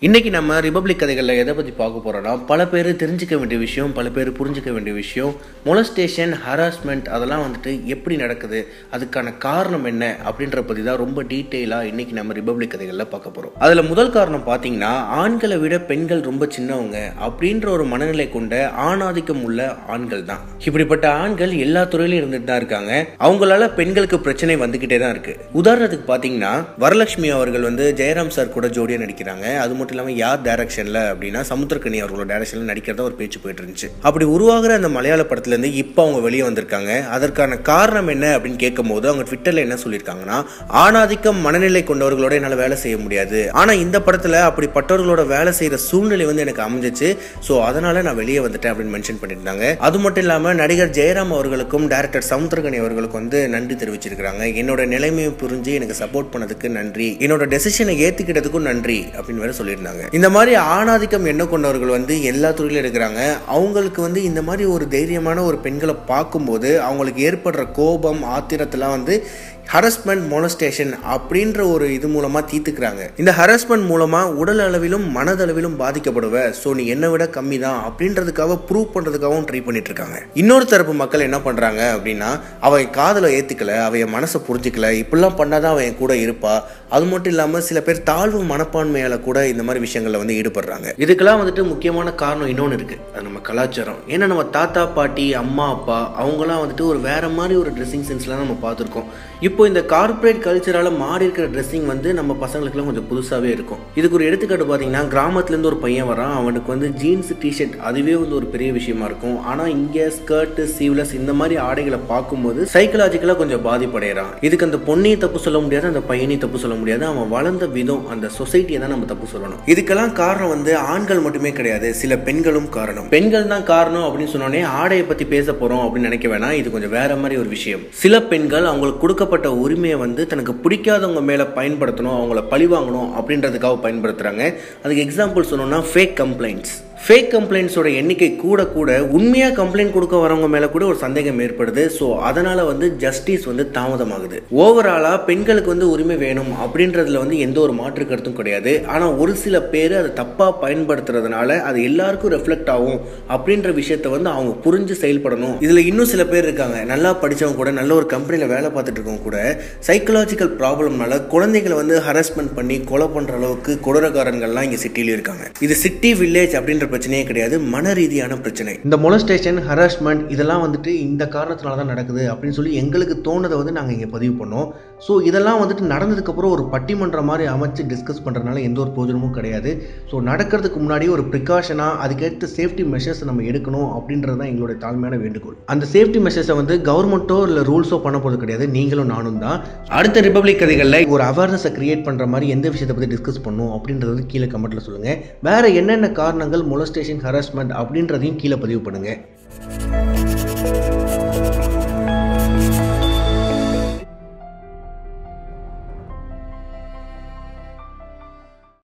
இன்னைக்கு நம்ம ரிபப்ளிக் கதைகளில் எதை பற்றி பார்க்க போகிறோம்னா பல பேர் தெரிஞ்சுக்க வேண்டிய விஷயம் பல பேர் புரிஞ்சுக்க வேண்டிய விஷயம் மொலஸ்டேஷன் ஹராஸ்மெண்ட் அதெல்லாம் வந்துட்டு எப்படி நடக்குது அதுக்கான காரணம் என்ன அப்படின்ற பற்றி தான் ரொம்ப டீட்டெயிலாக இன்னைக்கு நம்ம ரிபப்ளிக் கதைகளில் பார்க்க போகிறோம் அதில் முதல் காரணம் பார்த்தீங்கன்னா ஆண்களை விட பெண்கள் ரொம்ப சின்னவங்க அப்படின்ற ஒரு மனநிலை கொண்ட ஆணாதிக்கம் உள்ள ஆண்கள் தான் இப்படிப்பட்ட ஆண்கள் எல்லா துறையிலும் இருந்துட்டு தான் இருக்காங்க அவங்களால பெண்களுக்கு பிரச்சனை வந்துகிட்டே தான் இருக்கு உதாரணத்துக்கு பார்த்தீங்கன்னா வரலட்சுமி அவர்கள் வந்து ஜெயராம் சார் கூட ஜோடியாக நடிக்கிறாங்க அது மட்டும் இல்லாமல் யார் டைரக்ஷனில் அப்படின்னா சமுத்திரக்கனி அவர்களோட டைரக்ஷனில் நடிக்கிறதா ஒரு பேச்சு போயிட்டு இருந்துச்சு அப்படி உருவாகிற அந்த மலையாள படத்துலேருந்து இப்போ அவங்க வெளியே வந்திருக்காங்க அதற்கான காரணம் என்ன அப்படின்னு கேட்கும்போது அவங்க ட்விட்டரில் என்ன சொல்லியிருக்காங்கன்னா ஆணாதிக்கம் மனநிலை கொண்டவர்களோட என்னால் வேலை செய்ய முடியாது ஆனால் இந்த படத்தில் அப்படிப்பட்டவர்களோட வேலை செய்கிற சூழ்நிலை வந்து எனக்கு அமைஞ்சிச்சு ஸோ அதனால நான் வெளியே வந்துட்டேன் அப்படின்னு மென்ஷன் பண்ணியிருந்தாங்க அது மட்டும் இல்லாமல் நடிகர் ஜெயராம் அவர்களுக்கும் டேரக்டர் சமுத்திரகனி அவர்களுக்கும் வந்து நன்றி தெரிவிச்சிருக்கிறாங்க என்னோட நிலைமையை புரிஞ்சு எனக்கு சப்போர்ட் பண்ணதுக்கு நன்றி என்னோட டெசிஷனை ஏற்றுக்கிட்டதுக்கும் நன்றி அப்படின்னு வேற சொல்லியிருந்தாங்க இந்த மாதிரி ஆணாதிக்கம் என்ன கொண்டவர்கள் வந்து எல்லா துறையிலும் இருக்கிறாங்க அவங்களுக்கு வந்து இந்த மாதிரி ஒரு தைரியமான ஒரு பெண்களை பார்க்கும்போது அவங்களுக்கு ஏற்படுற கோபம் ஆத்திரத்தெல்லாம் வந்து ஹரஸ்மெண்ட் மொலஸ்டேஷன் அப்படின்ற ஒரு இது மூலமாக தீர்த்துக்கிறாங்க இந்த ஹரஸ்மெண்ட் மூலமாக உடல் அளவிலும் மனதளவிலும் பாதிக்கப்படுவ ஸோ நீ என்னை விட கம்மி தான் அப்படின்றதுக்காக ப்ரூவ் பண்ணுறதுக்காகவும் ட்ரை பண்ணிட்டு இருக்காங்க இன்னொரு தரப்பு மக்கள் என்ன பண்ணுறாங்க அப்படின்னா அவன் காதலை ஏற்றுக்கல அவன் என் மனசை புரிஞ்சுக்கல இப்படிலாம் பண்ணாதான் அவன் என் கூட இருப்பா அது மட்டும் இல்லாமல் சில பேர் தாழ்வு மனப்பான்மையால் கூட இந்த மாதிரி விஷயங்களில் வந்து ஈடுபடுறாங்க இதுக்கெல்லாம் வந்துட்டு முக்கியமான காரணம் இன்னொன்று இருக்குது அது நம்ம கலாச்சாரம் ஏன்னா நம்ம தாத்தா பாட்டி அம்மா அப்பா அவங்களாம் வந்துட்டு ஒரு வேற மாதிரி ஒரு ட்ரெஸ்ஸிங் சென்ஸ்லாம் நம்ம பார்த்துருக்கோம் இப்போ இந்த கார்ப்பரேட் கல்ச்சரால் மாறி இருக்கிற ட்ரெஸ்ஸிங் வந்து நம்ம பசங்களுக்குலாம் கொஞ்சம் புதுசாகவே இருக்கும் இதுக்கு ஒரு எடுத்துக்காட்டு பார்த்தீங்கன்னா கிராமத்துலேருந்து ஒரு பையன் வரான் அவனுக்கு வந்து ஜீன்ஸ் டிஷர்ட் அதுவே வந்து ஒரு பெரிய விஷயமா இருக்கும் ஆனால் இங்கே ஸ்கர்ட்டு சீவ்லஸ் இந்த மாதிரி ஆடைகளை பார்க்கும்போது சைக்கலாஜிக்கலாக கொஞ்சம் பாதிப்படைகிறான் இதுக்கு அந்த பொண்ணையும் தப்பு சொல்ல முடியாது அந்த பையனையும் தப்பு சொல்ல முடியாது அவன் வளர்ந்த விதம் அந்த சொசைட்டியை தான் நம்ம தப்பு சொல்லணும் இதுக்கெல்லாம் காரணம் வந்து ஆண்கள் மட்டுமே கிடையாது சில பெண்களும் காரணம் பெண்கள் தான் காரணம் அப்படின்னு சொன்னோடனே ஆடையை பற்றி பேச போகிறோம் அப்படின்னு நினைக்க வேணாம் இது கொஞ்சம் வேற மாதிரி ஒரு விஷயம் சில பெண்கள் அவங்களுக்கு கொடுக்கப்பட்ட உரிமையை வந்து தனக்கு பிடிக்காதவங்க மேலே பயன்படுத்தணும் அவங்கள பழி வாங்கணும் அப்படின்றதுக்காக பயன்படுத்துகிறாங்க அதுக்கு எக்ஸாம்பிள் சொன்னோம்னா ஃபேக் கம்ப்ளைண்ட்ஸ் ஃபேக் கம்ப்ளைண்ட்ஸோட எண்ணிக்கை கூட கூட உண்மையாக கம்ப்ளைண்ட் கொடுக்க வரவங்க மேலே கூட ஒரு சந்தேகம் ஏற்படுது ஸோ அதனால் வந்து ஜஸ்டிஸ் வந்து தாமதமாகுது ஓவராலாக பெண்களுக்கு வந்து உரிமை வேணும் அப்படின்றதுல வந்து எந்த ஒரு மாற்று கருத்தும் கிடையாது ஆனால் ஒரு சில பேர் அதை தப்பாக பயன்படுத்துறதுனால அது எல்லாருக்கும் ரெஃப்ளெக்ட் ஆகும் அப்படின்ற விஷயத்த வந்து அவங்க புரிஞ்சு செயல்படணும் இதில் இன்னும் சில பேர் இருக்காங்க நல்லா படித்தவங்க கூட நல்ல ஒரு கம்பெனியில் வேலை பார்த்துட்டு இருக்கவங்க கூட சைக்கலாஜிக்கல் ப்ராப்ளம்னால குழந்தைகளை வந்து ஹராஸ்மெண்ட் பண்ணி கொலை பண்ணுற அளவுக்கு கொடூரக்காரங்கள்லாம் இங்கே சிட்டியில் இருக்காங்க இது சிட்டி வில்லேஜ் அப்படின்ற பிரச்சனையே கிடையாது மன ரீதியான பிரச்சனை இந்த மொலஸ்டேஷன் ஹராஸ்மெண்ட் இதெல்லாம் வந்துட்டு இந்த காரணத்தினால தான் நடக்குது அப்படின்னு சொல்லி எங்களுக்கு தோணுதை வந்து நாங்கள் இங்கே பதிவு பண்ணோம் ஸோ இதெல்லாம் வந்துட்டு நடந்ததுக்கப்புறம் ஒரு பட்டிமன்றம் மாதிரி அமைச்சு டிஸ்கஸ் பண்ணுறதுனால எந்த ஒரு பிரயோஜனமும் கிடையாது ஸோ நடக்கிறதுக்கு முன்னாடி ஒரு ப்ரிகாஷனாக அதுக்கேற்ற சேஃப்டி மெஷர்ஸ் நம்ம எடுக்கணும் அப்படின்றது தான் எங்களுடைய தாழ்மையான வேண்டுகோள் அந்த சேஃப்டி மெஷர்ஸை வந்து கவர்மெண்ட்டோ இல்லை ரூல்ஸோ பண்ண போகிறது கிடையாது நீங்களும் நானும் தான் அடுத்த ரிப்பப்ளிக் கதைகளில் ஒரு அவேர்னஸை கிரியேட் பண்ணுற மாதிரி எந்த விஷயத்தை பற்றி டிஸ்கஸ் பண்ணும் அப்படின்றது வந்து கீழே கமெண்ட்டில் சொல்லுங்கள் வேறு என்னென்ன காரணங்கள் மொலஸ்டேஷன் ஹராஸ்மெண்ட் அப்படின்றதையும் கீழே பதிவு பண்ணுங்கள்